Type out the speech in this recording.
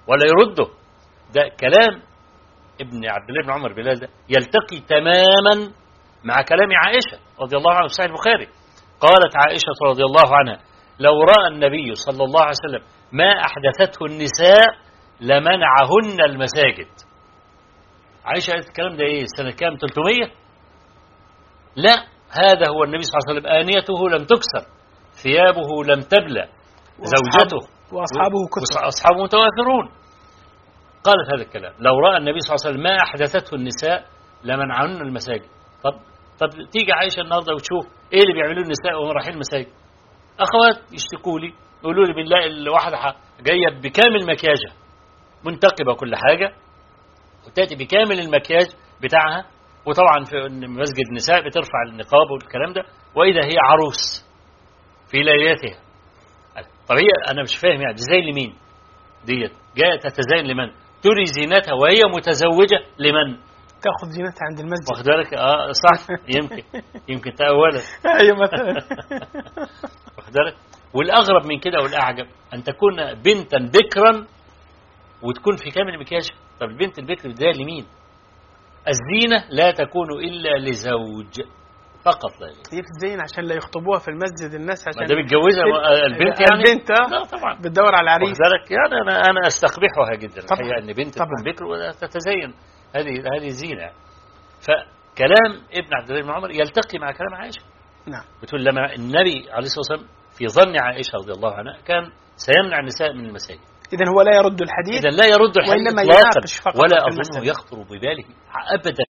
ولا يرده ده كلام ابن عبد الله بن عمر بلال ده يلتقي تماما مع كلام عائشة رضي الله عنها في صحيح البخاري قالت عائشة رضي الله عنها لو رأى النبي صلى الله عليه وسلم ما أحدثته النساء لمنعهن المساجد عائشة قالت الكلام ده ايه سنة كام 300 لا هذا هو النبي صلى الله عليه وسلم آنيته لم تكسر ثيابه لم تبلى زوجته وأصحابه كثر وأصحابه متوافرون قالت هذا الكلام لو رأى النبي صلى الله عليه وسلم ما أحدثته النساء لمنعهن المساجد طب طب تيجي عائشة النهاردة وتشوف إيه اللي بيعملوه النساء وهم رايحين المساجد أخوات يشتكوا لي يقولوا لي بالله الواحدة ح- جاية بكامل مكياجها منتقبة كل حاجة وتأتي بكامل المكياج بتاعها وطبعا في مسجد النساء بترفع النقاب والكلام ده وإذا هي عروس في ليلتها طب هي أنا مش فاهم يعني زي لمين ديت جاية تتزين لمن تري زينتها وهي متزوجة لمن تاخذ زينتها عند المسجد واخد بالك اه صح يمكن يمكن تأولت ايوه مثلا واخد بالك والأغرب من كده والأعجب أن تكون بنتا بكرا وتكون في كامل مكياج طب البنت البكر ده لمين الزينة لا تكون إلا لزوج فقط لا غير هي بتتزين عشان لا يخطبوها في المسجد الناس ما عشان ده متجوزة آه، البنت يعني البنت آه. لا طبعا بتدور على العريس واخد بالك يعني أنا أنا أستقبحها جدا طبعاً. الحقيقة أن بنت طبعاً. تكون بكر وتتزين هذه هذه زينة فكلام ابن عبد الله بن عمر يلتقي مع كلام عائشة نعم بتقول لما النبي عليه الصلاة والسلام في ظن عائشة رضي الله عنها كان سيمنع النساء من المساجد اذا هو لا يرد الحديث إذا لا يرد الحديث وإنما إطلاقا يناقش فقط ولا في أظنه المسألة. يخطر بباله أبدا